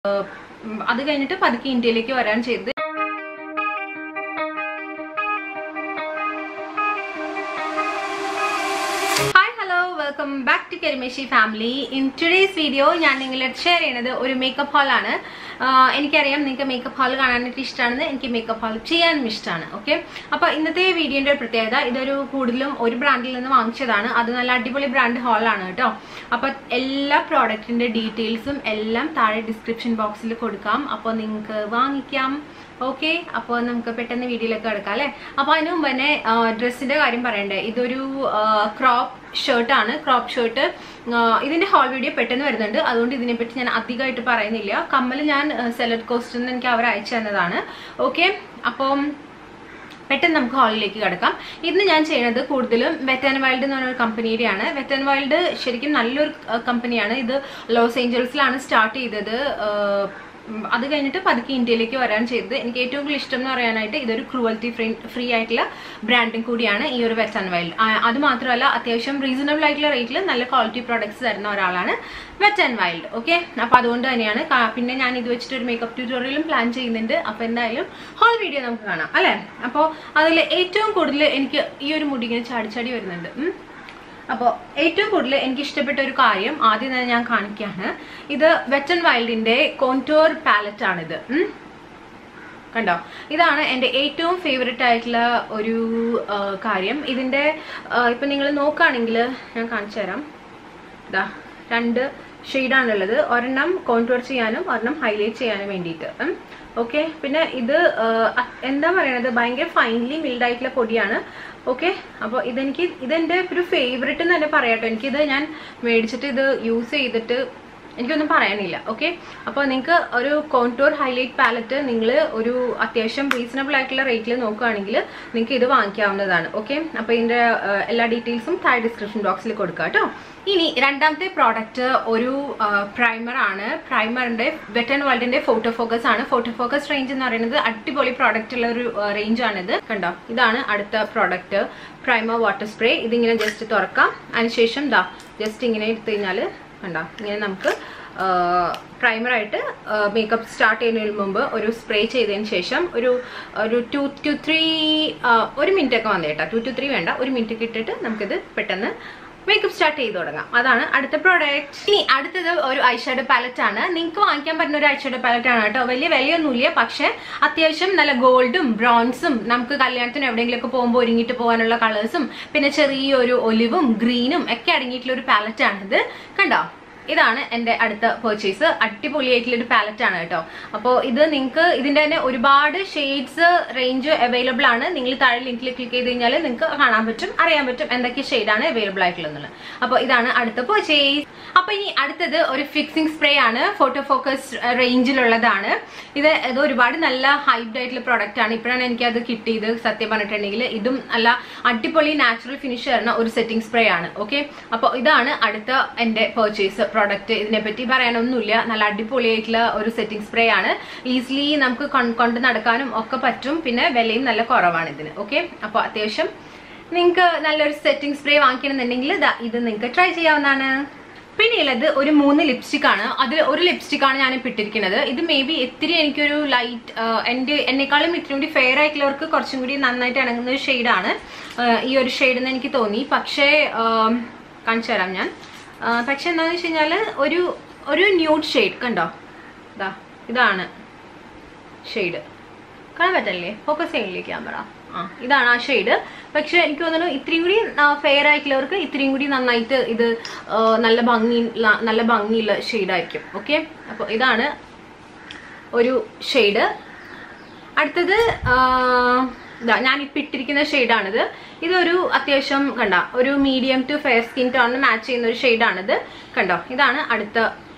ഉം, അത് കഴിഞ്ഞിട്ട് പതുക്കെ ഇന്ത്യയിലേക്ക് വരാൻ ചെയ്തത് hi hello welcome back to Karimeshi family in today's video ഞാൻ നിങ്ങളോട് ഷെയർ ചെയ്യുന്നത് ഒരു മേക്കപ്പ് ഹാളാണ് എനിക്കറിയാം നിങ്ങൾക്ക് മേക്കപ്പ് ഹാൾ കാണാനായിട്ട് ഇഷ്ടമാണെന്ന് എനിക്ക് മേക്കപ്പ് ഹാൾ ചെയ്യാനും ഇഷ്ടമാണ് ഓക്കെ അപ്പോൾ ഇന്നത്തെ വീഡിയോൻ്റെ ഒരു പ്രത്യേകത ഇതൊരു കൂടുതലും ഒരു ബ്രാൻഡിൽ നിന്ന് വാങ്ങിച്ചതാണ് അത് നല്ല അടിപൊളി ബ്രാൻഡ് ഹാളാണ് കേട്ടോ അപ്പോൾ എല്ലാ പ്രോഡക്റ്റിൻ്റെ ഡീറ്റെയിൽസും എല്ലാം താഴെ ഡിസ്ക്രിപ്ഷൻ ബോക്സിൽ കൊടുക്കാം അപ്പോൾ നിങ്ങൾക്ക് വാങ്ങിക്കാം ഓക്കെ അപ്പോൾ നമുക്ക് പെട്ടെന്ന് വീഡിയോയിലേക്ക് കിടക്കാം അല്ലേ അപ്പോൾ അതിന് മുമ്പ് തന്നെ ഡ്രസ്സിന്റെ കാര്യം പറയണ്ടേ ഇതൊരു ക്രോപ്പ് ഷർട്ടാണ് ക്രോപ്പ് ഷർട്ട് ഇതിന്റെ ഹോൾ വീഡിയോ പെട്ടെന്ന് വരുന്നുണ്ട് അതുകൊണ്ട് ഇതിനെപ്പറ്റി ഞാൻ അധികമായിട്ട് പറയുന്നില്ല കമ്മൽ ഞാൻ സെലഡ് കോസ്റ്റ് നിന്ന് എനിക്ക് അവർ അയച്ചു തന്നതാണ് ഓക്കെ അപ്പം പെട്ടെന്ന് നമുക്ക് ഹാളിലേക്ക് കിടക്കാം ഇന്ന് ഞാൻ ചെയ്യുന്നത് കൂടുതലും വെറ്റ് ആൻഡ് വൈൽഡ് എന്ന് പറഞ്ഞ ഒരു കമ്പനിയുടെയാണ് വെറ്റ് ആൻഡ് വൈൽഡ് ശരിക്കും നല്ലൊരു കമ്പനിയാണ് ഇത് ലോസ് ഏഞ്ചൽസിലാണ് സ്റ്റാർട്ട് ചെയ്തത് ആഹ് ഉം, അത് കഴിഞ്ഞിട്ട് പതുക്കെ ഇന്ത്യയിലേക്ക് വരാൻ ചെയ്തത് എനിക്ക് ഏറ്റവും കൂടുതൽ ഇഷ്ടം എന്ന് പറയാനായിട്ട് ഇതൊരു ക്രൂവൽറ്റി ഫ്രീ ഫ്രീ ആയിട്ടുള്ള ബ്രാൻഡും കൂടിയാണ് ഈ ഒരു വെറ്റ് ആൻഡ് വൈൽഡ് അത് മാത്രമല്ല അത്യാവശ്യം റീസണബിൾ ആയിട്ടുള്ള റേറ്റിൽ നല്ല ക്വാളിറ്റി പ്രോഡക്ട്സ് തരുന്ന ഒരാളാണ് വെറ്റ് ആൻഡ് വൈൽഡ് ഓക്കെ അപ്പോൾ അതുകൊണ്ട് തന്നെയാണ് കാ- പിന്നെ ഞാൻ ഇത് വെച്ചിട്ട് ഒരു മേക്കപ്പ് ട്യൂട്ടോറിയലും പ്ലാൻ ചെയ്യുന്നുണ്ട് അപ്പോൾ എന്തായാലും ഹോൾ വീഡിയോ നമുക്ക് കാണാം അല്ലേ അപ്പോൾ അതിൽ ഏറ്റവും കൂടുതൽ എനിക്ക് ഈ ഒരു മുടി ഇങ്ങനെ ചാടി ചാടി വരുന്നുണ്ട് ഉം. അപ്പോൾ ഏറ്റവും കൂടുതൽ എനിക്ക് ഇഷ്ടപ്പെട്ട ഒരു കാര്യം ആദ്യം തന്നെ ഞാൻ കാണിക്കുകയാണ് ഇത് വെറ്റ് ആൻഡ് വൈൽഡിന്റെ കോൺടോർ പാലറ്റ് ആണിത് ഉം. കണ്ടോ ഇതാണ് എൻ്റെ ഏറ്റവും ഫേവററ്റ് ആയിട്ടുള്ള ഒരു ആ, കാര്യം ഇതിൻ്റെ ഇപ്പം നിങ്ങൾ നോക്കുകയാണെങ്കിൽ ഞാൻ കാണിച്ചു തരാം ഇതാ രണ്ട് ഷെയ്ഡാണുള്ളത് ഒരെണ്ണം കോൺടോർ ചെയ്യാനും ഒരെണ്ണം ഹൈലൈറ്റ് ചെയ്യാനും വേണ്ടിയിട്ട് ഓക്കെ പിന്നെ ഇത് ആ, അ- എന്താ പറയണത് ഭയങ്കര ഫൈൻലി മിൽഡ് ആയിട്ടുള്ള പൊടിയാണ് ഓക്കെ അപ്പോൾ ഇതെനിക്ക് ഇതെൻ്റെ ഒരു ഫേവററ്റ് എന്ന് തന്നെ പറയാട്ടോ എനിക്കിത് ഞാൻ മേടിച്ചിട്ട് ഇത് യൂസ് ചെയ്തിട്ട് എനിക്കൊന്നും പറയാനില്ല ഓക്കെ അപ്പോൾ നിങ്ങൾക്ക് ഒരു കോൺടൂർ ഹൈലൈറ്റ് പാലറ്റ് നിങ്ങൾ ഒരു അത്യാവശ്യം റീസണബിൾ ആയിട്ടുള്ള റേറ്റിൽ നോക്കുകയാണെങ്കിൽ നിങ്ങൾക്ക് ഇത് വാങ്ങിക്കാവുന്നതാണ് ഓക്കെ അപ്പോൾ ഇതിൻ്റെ ആ, എല്ലാ ഡീറ്റെയിൽസും താഴെ ഡിസ്ക്രിപ്ഷൻ ബോക്സിൽ കൊടുക്കുക കേട്ടോ ഇനി രണ്ടാമത്തെ പ്രോഡക്റ്റ് ഒരു പ്രൈമർ ആണ് പ്രൈമറിന്റെ വെറ്റ് ആൻഡ് വേൾഡിന്റെ ഫോട്ടോ ഫോക്കസ് ആണ് ഫോട്ടോ ഫോക്കസ് റേഞ്ച് എന്ന് പറയുന്നത് അടിപൊളി പ്രോഡക്റ്റ് ഉള്ള ഒരു റേഞ്ച് ആണിത് കണ്ടോ ഇതാണ് അടുത്ത പ്രോഡക്റ്റ് പ്രൈമർ വാട്ടർ സ്പ്രേ ഇതിങ്ങനെ ജസ്റ്റ് തുറക്കാം അതിനുശേഷം ദാ ജസ്റ്റ് ഇങ്ങനെ എടുത്തു കഴിഞ്ഞാൽ കണ്ടോ ഇങ്ങനെ നമുക്ക് പ്രൈമറായിട്ട് മേക്കപ്പ് സ്റ്റാർട്ട് ചെയ്യുന്നതിന് മുമ്പ് ഒരു സ്പ്രേ ചെയ്തതിന് ശേഷം ഒരു ഒരു ടു ടു ത്രീ ഒരു മിനിറ്റ് ഒക്കെ വന്നു കേട്ടോ ടു ടു ത്രീ വേണ്ട ഒരു മിനിറ്റ് ഒക്കെ ഇട്ടിട്ട് നമുക്കിത് പെട്ടെന്ന് മേക്കപ്പ് സ്റ്റാർട്ട് ചെയ്ത് തുടങ്ങാം അതാണ് അടുത്ത പ്രോഡക്റ്റ് ഇനി അടുത്തത് ഒരു ഐഷാഡോ പാലറ്റ് ആണ് നിങ്ങൾക്ക് വാങ്ങിക്കാൻ പറ്റുന്ന ഒരു ഐഷാഡോ പാലറ്റ് ആണ് കേട്ടോ വലിയ വിലയൊന്നുമില്ല പക്ഷെ അത്യാവശ്യം നല്ല ഗോൾഡും ബ്രോൺസും നമുക്ക് കല്യാണത്തിന് എവിടെയെങ്കിലുമൊക്കെ പോകുമ്പോൾ ഒരുങ്ങിയിട്ട് പോകാനുള്ള കളേഴ്സും പിന്നെ ചെറിയൊരു ഒലിവും ഗ്രീനും ഒക്കെ അടങ്ങിയിട്ടുള്ള ഒരു പാലറ്റ് ആണിത് കണ്ടോ ഇതാണ് എൻ്റെ അടുത്ത പർച്ചേസ് അടിപൊളിയായിട്ടുള്ള ഒരു പാലറ്റ് ആണ് കേട്ടോ അപ്പോൾ ഇത് നിങ്ങൾക്ക് ഇതിൻ്റെ തന്നെ ഒരുപാട് ഷെയ്ഡ്സ് റേഞ്ച് അവൈലബിൾ ആണ് നിങ്ങൾ താഴെ ലിങ്കിൽ ക്ലിക്ക് ചെയ്ത് കഴിഞ്ഞാൽ നിങ്ങൾക്ക് കാണാൻ പറ്റും അറിയാൻ പറ്റും എന്തൊക്കെ ഷെയ്ഡാണ് അവൈലബിൾ ആയിട്ടുള്ളത് അപ്പോൾ ഇതാണ് അടുത്ത പർച്ചേസ് അപ്പോൾ ഇനി അടുത്തത് ഒരു ഫിക്സിംഗ് സ്പ്രേ ആണ് ഫോട്ടോ ഫോക്കസ് റേഞ്ചിലുള്ളതാണ് ഇത് ഇത് ഒരുപാട് നല്ല ഹൈബ്ഡ് ആയിട്ടുള്ള പ്രോഡക്റ്റ് ആണ് ഇപ്പോഴാണ് എനിക്കത് കിട്ടിയത് സത്യം പറഞ്ഞിട്ടുണ്ടെങ്കിൽ ഇതും നല്ല അടിപൊളി നാച്ചുറൽ ഫിനിഷ് തരുന്ന ഒരു സെറ്റിംഗ് സ്പ്രേ ആണ് ഓക്കെ അപ്പോൾ ഇതാണ് അടുത്ത എൻ്റെ പർച്ചേസ് പ്രോഡക്റ്റ് ഇതിനെപ്പറ്റി പറയാനൊന്നുമില്ല നല്ല അടിപൊളിയായിട്ടുള്ള ഒരു സെറ്റിംഗ് സ്പ്രേ ആണ് ഈസിലി നമുക്ക് കൊൺ- കൊണ്ട് നടക്കാനും ഒക്കെ പറ്റും പിന്നെ വിലയും നല്ല കുറവാണ് ഇതിന് ഓക്കെ അപ്പോൾ അത്യാവശ്യം നിങ്ങൾക്ക് നല്ലൊരു സെറ്റിംഗ് സ്പ്രേ വാങ്ങിക്കണമെന്നുണ്ടെങ്കിൽ ദാ ഇത് നിങ്ങൾക്ക് ട്രൈ ചെയ്യാവുന്നതാണ് പിന്നെയുള്ളത് ഒരു മൂന്ന് ലിപ്സ്റ്റിക് ആണ് അതിൽ ഒരു ലിപ്സ്റ്റിക് ആണ് ഞാൻ ഇട്ടിരിക്കുന്നത് ഇത് മേ ബി ഇത്തിരി എനിക്കൊരു ലൈറ്റ് എൻ്റെ എന്നെക്കാളും ഇത്തിരി കൂടി ഫെയർ ആയിട്ടുള്ളവർക്ക് കുറച്ചും കൂടി നന്നായിട്ട് ഇണങ്ങുന്ന ഒരു ഷെയ്ഡാണ് ഈ ഒരു ഷെയ്ഡ് എന്ന് എനിക്ക് തോന്നി പക്ഷേ ആം, കാണിച്ചു തരാം ഞാൻ ആ, പക്ഷെ എന്താണെന്ന് വെച്ച് കഴിഞ്ഞാൽ ഒരു ഒരു ന്യൂഡ് ഷെയ്ഡ് കണ്ടോ ഇതാ ഇതാണ് ഷെയ്ഡ് കാണാൻ പറ്റല്ലേ ഫോക്കസ് ചെയ്യില്ലേ ക്യാമറ ആ ഇതാണ് ആ ഷെയ്ഡ് പക്ഷെ എനിക്ക് തോന്നുന്നു ഇത്രയും കൂടി ഫെയർ ആയിട്ടുള്ളവർക്ക് ഇത്രയും കൂടി നന്നായിട്ട് ഇത് ആ, നല്ല ഭംഗി നല്ല ഭംഗിയുള്ള ഷെയ്ഡായിരിക്കും ഓക്കെ അപ്പോൾ ഇതാണ് ഒരു ഷെയ്ഡ് അടുത്തത് ആ, ഇതാ ഞാനിപ്പോൾ ഇട്ടിരിക്കുന്ന ഷെയ്ഡാണിത് ഇതൊരു അത്യാവശ്യം കണ്ട ഒരു മീഡിയം ടു ഫെയർ സ്കിൻ ടോണിന് മാച്ച് ചെയ്യുന്ന ഒരു ഷെയ്ഡാണിത് കണ്ടോ ഇതാണ് അടുത്ത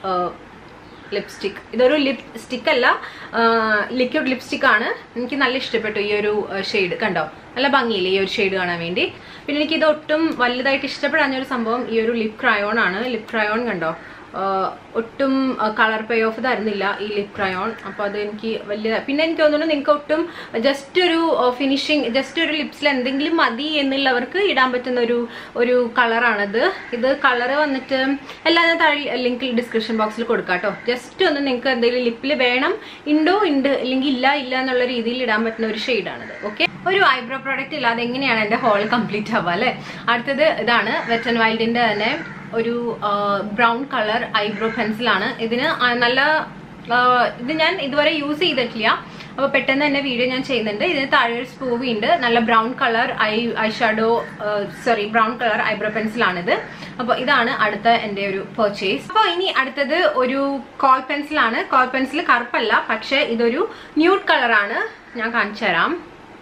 ലിപ്സ്റ്റിക് ഇതൊരു ലിപ്സ്റ്റിക് അല്ല ലിക്വിഡ് ലിപ്സ്റ്റിക് ആണ് എനിക്ക് നല്ല ഇഷ്ടപ്പെട്ടു ഈ ഒരു ഷെയ്ഡ് കണ്ടോ നല്ല ഭംഗിയില്ലേ ഈ ഒരു ഷെയ്ഡ് കാണാൻ വേണ്ടി പിന്നെ എനിക്ക് ഇത് ഒട്ടും വലുതായിട്ട് ഇഷ്ടപ്പെടാഞ്ഞ ഒരു സംഭവം ഈ ഒരു ലിപ് ക്രയോൺ ആണ് ലിപ് ക്രയോൺ കണ്ടോ ആഹ് ഒട്ടും കളർ പേ ഓഫ് തരുന്നില്ല ഈ ലിപ് ക്രയോൺ അപ്പോൾ അത് എനിക്ക് വലിയ പിന്നെ എനിക്ക് തോന്നുന്നു നിങ്ങൾക്ക് ഒട്ടും ജസ്റ്റ് ഒരു ഫിനിഷിങ് ജസ്റ്റ് ഒരു ലിപ്സിൽ എന്തെങ്കിലും മതി എന്നുള്ളവർക്ക് ഇടാൻ പറ്റുന്ന ഒരു ഒരു കളറാണത് ഇത് കളറ് വന്നിട്ട് എല്ലാം ഞാൻ താഴെ ലിങ്ക് ഡിസ്ക്രിപ്ഷൻ ബോക്സിൽ കൊടുക്കാം കേട്ടോ ജസ്റ്റ് ഒന്ന് നിങ്ങൾക്ക് എന്തെങ്കിലും ലിപ്പിൽ വേണം ഉണ്ടോ ഉണ്ട് അല്ലെങ്കിൽ ഇല്ല ഇല്ല എന്നുള്ള രീതിയിൽ ഇടാൻ പറ്റുന്ന ഒരു ഷെയ്ഡാണിത് ഓക്കെ ഒരു ഐബ്രോ പ്രോഡക്റ്റ് ഇല്ലാതെ എങ്ങനെയാണ് എൻ്റെ ഹോൾ കംപ്ലീറ്റ് ആവുക അല്ലേ അടുത്തത് ഇതാണ് വെറ്റ് ആൻഡ് വൈൽഡിൻ്റെ തന്നെ ഒരു ബ്രൗൺ കളർ ഐബ്രോ പെൻസിലാണ് ഇതിന് ആ നല്ല ആ, ഇത് ഞാൻ ഇതുവരെ യൂസ് ചെയ്തിട്ടില്ല അപ്പോൾ പെട്ടെന്ന് തന്നെ വീഡിയോ ഞാൻ ചെയ്യുന്നുണ്ട് ഇതിന് താഴെ ഒരു സ്പൂവി ഉണ്ട് നല്ല brown colour eye eye shadow sorry brown colour eyebrow പെൻസിലാണിത് അപ്പോൾ ഇതാണ് അടുത്ത എൻ്റെ ഒരു പർച്ചേസ് അപ്പോൾ ഇനി അടുത്തത് ഒരു കോൾ പെൻസിലാണ് കോൾ പെൻസിൽ കറുപ്പല്ല പക്ഷേ ഇതൊരു ന്യൂഡ് കളറാണ് ഞാൻ കാണിച്ചു തരാം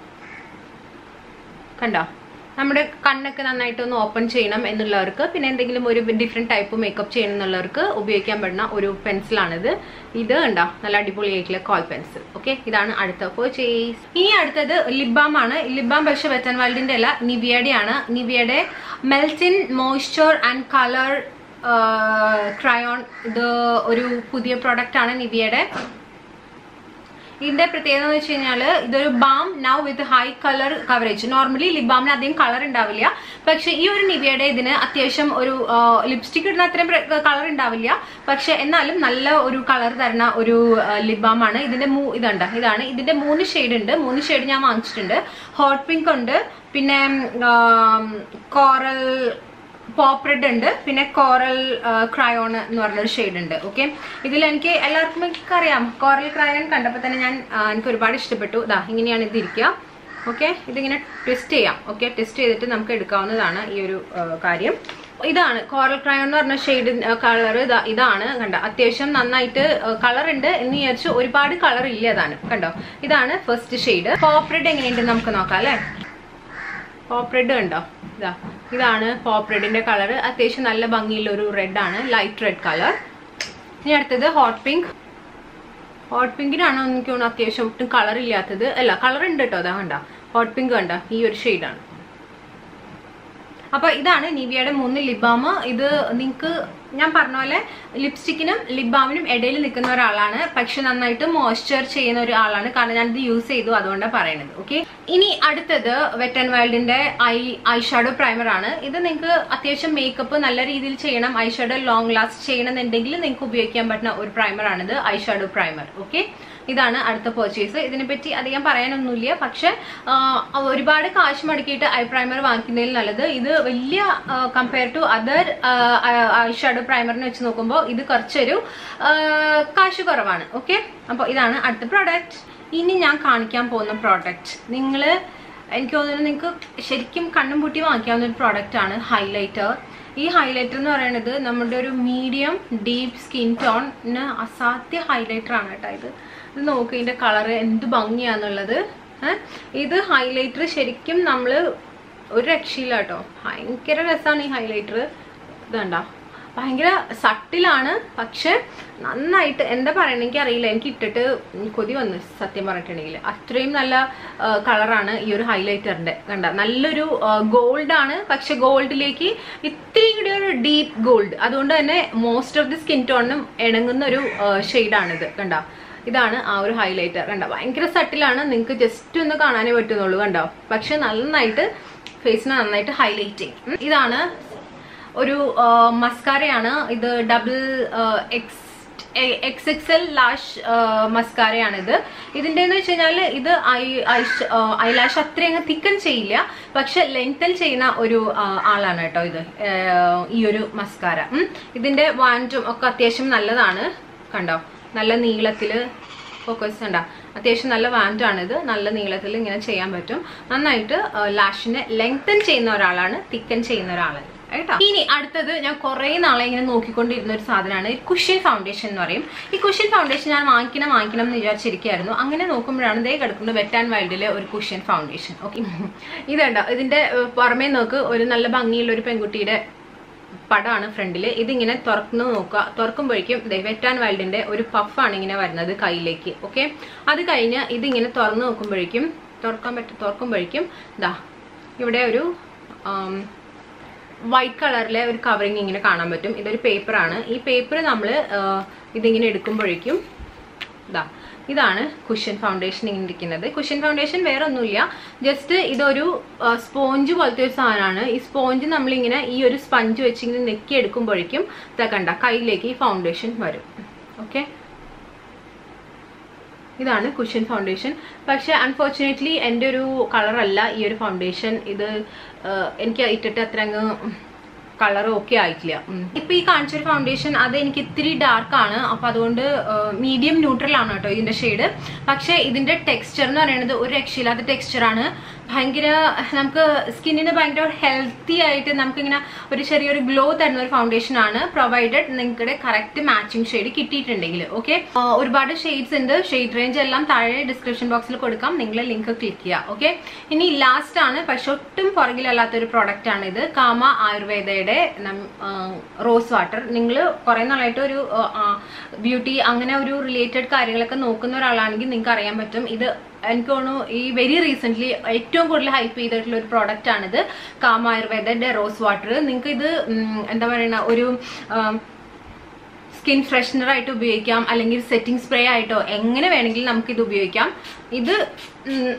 കണ്ടോ നമ്മുടെ കണ്ണൊക്കെ നന്നായിട്ട് ഒന്ന് ഓപ്പൺ ചെയ്യണം എന്നുള്ളവർക്ക് പിന്നെ എന്തെങ്കിലും ഒരു ഡിഫറെന്റ് ടൈപ്പ് മേക്കപ്പ് ചെയ്യണം എന്നുള്ളവർക്ക് ഉപയോഗിക്കാൻ പറ്റുന്ന ഒരു പെൻസിലാണിത് ഇത് കണ്ടോ നല്ല അടിപൊളിയായിട്ടുള്ള കോൾ പെൻസിൽ ഓക്കെ ഇതാണ് അടുത്ത പർച്ചേസ് ഇനി അടുത്തത് ലിബാം ആണ് ലിബാം പക്ഷെ വെറ്റൻ വേൾഡിന്റെ അല്ല നിവിയയുടെ ആണ് നിവിയയുടെ melting moisture and colour crayon ഇത് ഒരു പുതിയ പ്രോഡക്റ്റ് ആണ് നിവിയയുടെ ഇതിന്റെ പ്രത്യേകത എന്ന് വെച്ച് കഴിഞ്ഞാൽ ഇതൊരു balm now with high colour coverage normally lip ബാമിന് അധികം കളർ ഉണ്ടാവില്ല പക്ഷെ ഈ ഒരു നിവിയുടെ ഇതിന് അത്യാവശ്യം ഒരു ലിപ്സ്റ്റിക് ഇടുന്ന അത്രയും കളർ ഉണ്ടാവില്ല പക്ഷെ എന്നാലും നല്ല ഒരു കളർ തരുന്ന ഒരു ലിപ് ബാം ആണ് ഇതിന്റെ മൂ ഇതുണ്ട് ഇതാണ് ഇതിന്റെ മൂന്ന് ഷെയ്ഡ് ഉണ്ട് മൂന്ന് ഷെയ്ഡ് ഞാൻ വാങ്ങിച്ചിട്ടുണ്ട് ഹോട്ട് പിങ്ക് ഉണ്ട് പിന്നെ കോറൽ പോപ്പ് റെഡ് ഉണ്ട് പിന്നെ കോറൽ ക്രയോൺ എന്ന് പറഞ്ഞൊരു ഷെയ്ഡ് ഉണ്ട് ഓക്കെ ഇതിൽ എനിക്ക് എല്ലാവർക്കും എനിക്ക് അറിയാം കോറൽ ക്രയോൺ കണ്ടപ്പോൾ തന്നെ ഞാൻ ആ, എനിക്ക് ഒരുപാട് ഇഷ്ടപ്പെട്ടു ഇതാ ഇങ്ങനെയാണ് ഇത് ഇരിക്കുക ഓക്കെ ഇതിങ്ങനെ ട്വിസ്റ്റ് ചെയ്യാം ഓക്കെ ട്വിസ്റ്റ് ചെയ്തിട്ട് നമുക്ക് എടുക്കാവുന്നതാണ് ഈ ഒരു ആ, കാര്യം ഇതാണ് കോറൽ ക്രയോൺ എന്ന് പറഞ്ഞ ഷെയ്ഡ് കളർ ഇതാണ് കണ്ട അത്യാവശ്യം നന്നായിട്ട് കളർ ഉണ്ട് എന്ന് വിചാരിച്ച് ഒരുപാട് കളർ ഇല്ല അതാണ് കണ്ടോ ഇതാണ് ഫസ്റ്റ് ഷെയ്ഡ് പോപ്പ് റെഡ് എങ്ങനെയുണ്ട് നമുക്ക് നോക്കാം അല്ലേ പോപ്പ് റെഡ് കണ്ടോ ഇതാ ഇതാണ് പോപ്പ് റെഡിന്റെ കളർ അത്യാവശ്യം നല്ല ഭംഗിയുള്ള ഒരു റെഡ് ആണ് ലൈറ്റ് റെഡ് കളർ ഇനി അടുത്തത് ഹോട്ട് പിങ്ക് ഹോട്ട് പിങ്കിനാണ് എനിക്ക് തോന്നുന്നു അത്യാവശ്യം ഒട്ടും കളർ ഇല്ലാത്തത് അല്ല കളർ ഉണ്ട് കേട്ടോ അതാ കണ്ട ഹോട്ട് പിങ്ക് കണ്ട ഈ ഒരു ഷെയ്ഡാണ് അപ്പൊ ഇതാണ് നിവിയയുടെ മൂന്ന് ലിബാം ഇത് നിങ്ങൾക്ക് ഞാൻ പറഞ്ഞ പോലെ ലിപ്സ്റ്റിക്കിനും ലിബാമിനും ഇടയിൽ നിൽക്കുന്ന ഒരാളാണ് പക്ഷെ നന്നായിട്ട് മോയ്സ്ചർ ചെയ്യുന്ന ഒരു ആളാണ് കാരണം ഞാൻ ഇത് യൂസ് ചെയ്തു അതുകൊണ്ടാണ് പറയണത് ഓക്കെ ഇനി അടുത്തത് വെറ്റ് ആൻഡ് വൈൽഡിന്റെ ഐ ഐ ഷാഡോ പ്രൈമർ ആണ് ഇത് നിങ്ങൾക്ക് അത്യാവശ്യം മേക്കപ്പ് നല്ല രീതിയിൽ ചെയ്യണം ഐ ഷാഡോ ലോങ് ലാസ്റ്റ് ചെയ്യണമെന്നുണ്ടെങ്കിൽ നിങ്ങൾക്ക് ഉപയോഗിക്കാൻ പറ്റുന്ന ഒരു പ്രൈമർ ആണിത് ഐ ഷാഡോ പ്രൈമർ ഓക്കെ ഇതാണ് അടുത്ത പർച്ചേസ് ഇതിനെപ്പറ്റി അധികം പറയാനൊന്നുമില്ല പക്ഷെ ആ, ഒരുപാട് കാശ് മടക്കിയിട്ട് ഐ പ്രൈമർ വാങ്ങിക്കുന്നതിൽ നല്ലത് ഇത് വലിയ compare to other eye shadow പ്രൈമറിനെ വെച്ച് നോക്കുമ്പോൾ ഇത് കുറച്ചൊരു ആ, കാശ് കുറവാണ് ഓക്കെ അപ്പോൾ ഇതാണ് അടുത്ത പ്രോഡക്റ്റ് ഇനി ഞാൻ കാണിക്കാൻ പോകുന്ന പ്രോഡക്റ്റ് നിങ്ങൾ എനിക്ക് തോന്നുന്നു നിങ്ങൾക്ക് ശരിക്കും കണ്ണും പൂട്ടി വാങ്ങിക്കാവുന്ന ഒരു പ്രോഡക്റ്റ് ആണ് ഹൈലൈറ്റർ ഈ ഹൈലൈറ്റർ എന്ന് പറയുന്നത് നമ്മുടെ ഒരു മീഡിയം ഡീപ്പ് സ്കിൻ ടോണിന് അസാധ്യ ഹൈലൈറ്റർ ആണ് കേട്ടോ ഇത് ഇത് നോക്ക് ഇതിന്റെ കളർ എന്ത് ഭംഗിയാന്നുള്ളത് ഏഹ് ഇത് ഹൈലൈറ്റർ ശരിക്കും നമ്മൾ ഒരു രക്ഷയില്ല കേട്ടോ ഭയങ്കര രസമാണ് ഈ ഹൈലൈറ്റർ ഇതുണ്ടോ ഭയങ്കര സട്ടിലാണ് പക്ഷെ നന്നായിട്ട് എന്താ പറയണ എനിക്ക് അറിയില്ല എനിക്ക് ഇട്ടിട്ട് കൊതി വന്നു സത്യം പറഞ്ഞിട്ടുണ്ടെങ്കിൽ അത്രയും നല്ല കളറാണ് ഈ ഒരു ഹൈലൈറ്ററിന്റെ കണ്ട നല്ലൊരു ഗോൾഡ് ആണ് പക്ഷെ ഗോൾഡിലേക്ക് ഇത്തിരി കൂടി ഒരു ഡീപ്പ് ഗോൾഡ് അതുകൊണ്ട് തന്നെ മോസ്റ്റ് ഓഫ് ദി സ്കിൻ ടോണിനും ഇണങ്ങുന്ന ഒരു ഷെയ്ഡാണിത് കണ്ട ഇതാണ് ആ ഒരു ഹൈലൈറ്റർ കണ്ട ഭയങ്കര സട്ടിലാണ് നിങ്ങൾക്ക് ജസ്റ്റ് ഒന്ന് കാണാനേ പറ്റുന്നുള്ളൂ കണ്ടോ പക്ഷെ നന്നായിട്ട് ഫേസിനെ നന്നായിട്ട് ഹൈലൈറ്റ് ചെയ്യും ഉം. ഇതാണ് ഒരു മസ്കാരയാണ് ഇത് double X X X L lash മസ്കാരയാണിത് ഇതിൻ്റെ എന്ന് വെച്ച് കഴിഞ്ഞാൽ ഇത് ഐ ഐ ലാഷ് അത്രയും അങ്ങ് തിക്കൻ ചെയ്യില്ല പക്ഷെ ലെങ്തൽ ചെയ്യുന്ന ഒരു ആ, ആളാണ് കേട്ടോ ഇത് ഏർ, ഈ ഒരു മസ്കാര ഉം. ഇതിന്റെ വാൻറ്റും ഒക്കെ അത്യാവശ്യം നല്ലതാണ് കണ്ടോ നല്ല നീളത്തില് ഫോക്കസ് ഉണ്ടോ അത്യാവശ്യം നല്ല വാൻറ്റാണിത് നല്ല നീളത്തിൽ ഇങ്ങനെ ചെയ്യാൻ പറ്റും നന്നായിട്ട് ലാഷിനെ ലെങ്തൻ ചെയ്യുന്ന ഒരാളാണ് തിക്കൻ ചെയ്യുന്ന ഒരാളല്ല കേട്ടോ ഇനി അടുത്തത് ഞാൻ കുറേ നാളെ ഇങ്ങനെ നോക്കിക്കൊണ്ടിരുന്ന ഒരു സാധനമാണ് കുഷ്യൻ ഫൗണ്ടേഷൻ എന്ന് പറയും ഈ കുഷ്യൻ ഫൗണ്ടേഷൻ ഞാൻ വാങ്ങിക്കണം വാങ്ങിക്കണം എന്ന് വിചാരിച്ചിരിക്കുകയായിരുന്നു അങ്ങനെ നോക്കുമ്പോഴാണ് ദേ കിടക്കുന്നത് വെറ്റ് ആൻഡ് വൈൽഡിലെ ഒരു കുഷ്യൻ ഫൗണ്ടേഷൻ ഓക്കെ ഇതുണ്ടോ ഇതിന്റെ ഏർ, പുറമേ നോക്ക് ഒരു നല്ല ഭംഗിയുള്ള ഒരു പെൺകുട്ടിയുടെ പടമാണ് ഫ്രണ്ടിൽ ഇതിങ്ങനെ തുറക്കുന്നു നോക്കുക തുറക്കുമ്പോഴേക്കും വെറ്റ് ആൻഡ് വൈൽഡിന്റെ ഒരു പഫാണ് ഇങ്ങനെ വരുന്നത് കയ്യിലേക്ക് ഓക്കെ അത് കഴിഞ്ഞ് ഇതിങ്ങനെ തുറന്നു നോക്കുമ്പോഴേക്കും തുറക്കാൻ പറ്റും തുറക്കുമ്പോഴേക്കും ഇതാ ഇവിടെ ഒരു ആം, വൈറ്റ് കളറിലെ ഒരു കവറിങ് ഇങ്ങനെ കാണാൻ പറ്റും ഇതൊരു പേപ്പറാണ് ഈ പേപ്പർ നമ്മൾ ഇതിങ്ങനെ എടുക്കുമ്പോഴേക്കും ഇതാ ഇതാണ് കുഷ്യൻ ഫൗണ്ടേഷൻ ഇങ്ങനെ ഇരിക്കുന്നത് കുഷ്യൻ ഫൗണ്ടേഷൻ വേറെ ഒന്നുമില്ല ജസ്റ്റ് ഇതൊരു സ്പോഞ്ച് പോലത്തെ ഒരു സാധനമാണ് ഈ സ്പോഞ്ച് നമ്മളിങ്ങനെ ഈ ഒരു സ്പഞ്ച് വെച്ച് ഇങ്ങനെ നെക്കി എടുക്കുമ്പോഴേക്കും ഇതാ കണ്ട കയ്യിലേക്ക് ഈ ഫൗണ്ടേഷൻ വരും ഓക്കെ ഇതാണ് കുഷ്യൻ ഫൗണ്ടേഷൻ പക്ഷെ അൺഫോർച്ചുനേറ്റ്ലി എൻ്റെ ഒരു കളറല്ല ഈ ഒരു ഫൗണ്ടേഷൻ ഇത് ആ, എനിക്ക് ഇട്ടിട്ട് അത്ര അങ്ങ് കളർ ഓക്കെ ആയിട്ടില്ല ഉം. ഇപ്പൊ ഈ കാണിച്ചൊരു ഫൗണ്ടേഷൻ അത് എനിക്ക് ഇത്തിരി ഡാർക്ക് ആണ് അപ്പൊ അതുകൊണ്ട് മീഡിയം ന്യൂട്രൽ ആണ് കേട്ടോ ഇതിന്റെ ഷെയ്ഡ് പക്ഷെ ഇതിന്റെ ടെക്സ്ചർ എന്ന് പറയുന്നത് ഒരു രക്ഷയില്ലാത്ത ടെക്സ്ചർ ആണ് ഭയങ്കര നമുക്ക് സ്കിന്നിന് ഭയങ്കര ഹെൽത്തി ആയിട്ട് നമുക്കിങ്ങനെ ഒരു ചെറിയൊരു ഗ്ലോ തരുന്ന ഒരു ഫൗണ്ടേഷൻ ആണ് പ്രൊവൈഡഡ് നിങ്ങളുടെ കറക്റ്റ് മാച്ചിങ് ഷെയ്ഡ് കിട്ടിയിട്ടുണ്ടെങ്കിൽ ഓക്കെ ഒരുപാട് ഷെയ്ഡ്സ് ഉണ്ട് ഷെയ്ഡ് റേഞ്ച് എല്ലാം താഴെ ഡിസ്ക്രിപ്ഷൻ ബോക്സിൽ കൊടുക്കാം നിങ്ങൾ ലിങ്ക് ക്ലിക്ക് ചെയ്യുക ഓക്കെ ഇനി ലാസ്റ്റ് ആണ് പക്ഷെ ഒട്ടും പുറകിലല്ലാത്ത ഒരു പ്രോഡക്റ്റ് ആണ് ഇത് കാമ ആയുർവേദയുടെ റോസ് വാട്ടർ നിങ്ങൾ കുറെ നാളായിട്ട് ഒരു ബ്യൂട്ടി അങ്ങനെ ഒരു റിലേറ്റഡ് കാര്യങ്ങളൊക്കെ നോക്കുന്ന ഒരാളാണെങ്കിൽ നിങ്ങൾക്ക് അറിയാൻ പറ്റും ഇത് എനിക്ക് തോന്നുന്നു ഈ വെരി റീസെന്റ് ഏറ്റവും കൂടുതൽ ഹൈപ്പ് ചെയ്തിട്ടുള്ള ഒരു പ്രോഡക്റ്റ് ആണിത് കാമ ആയുർവേദയുടെ റോസ് വാട്ടർ നിങ്ങൾക്ക് ഇത് ഉം, എന്താ പറയുക ഒരു ആം, സ്കിൻ ഫ്രഷ്നർ ആയിട്ട് ഉപയോഗിക്കാം അല്ലെങ്കിൽ സെറ്റിംഗ് സ്പ്രേ ആയിട്ടോ എങ്ങനെ വേണമെങ്കിലും നമുക്ക് ഇത് ഉപയോഗിക്കാം ഇത് ഉം,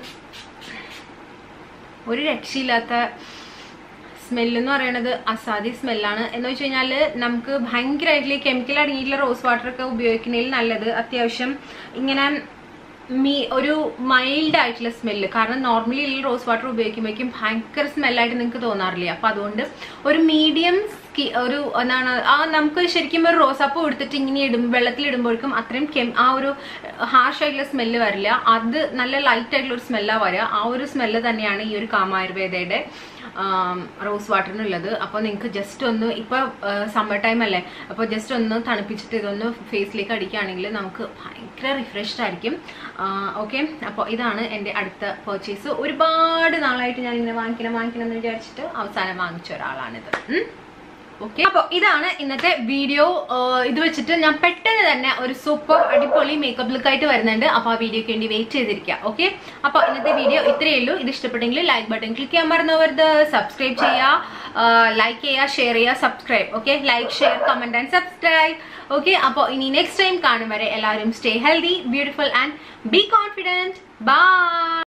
ഒരു രക്ഷയില്ലാത്ത സ്മെല്ല് എന്ന് പറയുന്നത് അസാധ്യ സ്മെല്ലാണ് എന്ന് വെച്ച് കഴിഞ്ഞാൽ നമുക്ക് ഭയങ്കരമായിട്ടുള്ള കെമിക്കൽ അടങ്ങിയിട്ടുള്ള റോസ് വാട്ടർ ഒക്കെ ഉപയോഗിക്കുന്നതിൽ നല്ലത് അത്യാവശ്യം ഇങ്ങനെ മീ ഒരു മൈൽഡ് ആയിട്ടുള്ള സ്മെല്ല് കാരണം നോർമലി ഈ റോസ് വാട്ടർ ഉപയോഗിക്കുമ്പോഴേക്കും ഭയങ്കര സ്മെല്ലായിട്ട് നിങ്ങൾക്ക് തോന്നാറില്ല അപ്പൊ അതുകൊണ്ട് ഒരു മീഡിയം സ്കി ഒരു എന്താണ് ആ നമുക്ക് ശരിക്കും ഒരു റോസാപ്പൂ എടുത്തിട്ട് ഇങ്ങനെ ഇടും വെള്ളത്തിൽ ഇടുമ്പോഴേക്കും അത്രയും കെം ആ ഒരു ഹാർഷ് ആയിട്ടുള്ള സ്മെല്ല് വരില്ല അത് നല്ല ലൈറ്റ് ആയിട്ടുള്ള ഒരു സ്മെല്ലാ വരിക ആ ഒരു സ്മെല്ല് തന്നെയാണ് ഈ ഒരു കാമായുർവേദയുടെ റോസ് വാട്ടറിനുള്ളത് അപ്പോൾ നിങ്ങൾക്ക് ജസ്റ്റ് ഒന്ന് ഇപ്പോൾ സമ്മർ ടൈം അല്ലേ അപ്പോൾ ജസ്റ്റ് ഒന്ന് തണുപ്പിച്ചിട്ട് ഇതൊന്ന് ഫേസിലേക്ക് അടിക്കുകയാണെങ്കിൽ നമുക്ക് ഭയങ്കര റിഫ്രഷ്ഡ് ആയിരിക്കും ഓക്കെ അപ്പോൾ ഇതാണ് എൻ്റെ അടുത്ത പർച്ചേസ് ഒരുപാട് നാളായിട്ട് ഞാൻ ഇങ്ങനെ വാങ്ങിക്കണം വാങ്ങിക്കണം എന്ന് വിചാരിച്ചിട്ട് അവസാനം വാങ്ങിച്ച ഒരാളാണിത് ഉം. ഓക്കെ അപ്പോൾ ഇതാണ് ഇന്നത്തെ വീഡിയോ ഇത് വെച്ചിട്ട് ഞാൻ പെട്ടെന്ന് തന്നെ ഒരു സൂപ്പർ അടിപൊളി മേക്കപ്പ് ലുക്ക് ആയിട്ട് വരുന്നുണ്ട് അപ്പോൾ ആ വീഡിയോക്ക് വേണ്ടി വെയിറ്റ് ചെയ്തിരിക്കുക ഓക്കെ അപ്പോൾ ഇന്നത്തെ വീഡിയോ ഇത്രയേ ഉള്ളൂ ഇത് ഇഷ്ടപ്പെട്ടെങ്കിൽ ലൈക്ക് ബട്ടൺ ക്ലിക്ക് ചെയ്യാൻ മറന്നവരുത് സബ്സ്ക്രൈബ് ചെയ്യുക ലൈക്ക് ചെയ്യുക ഷെയർ ചെയ്യുക subscribe okay like share comment and subscribe okay അപ്പോൾ ഇനി നെക്സ്റ്റ് ടൈം കാണും വരെ എല്ലാവരും stay healthy beautiful and be confident by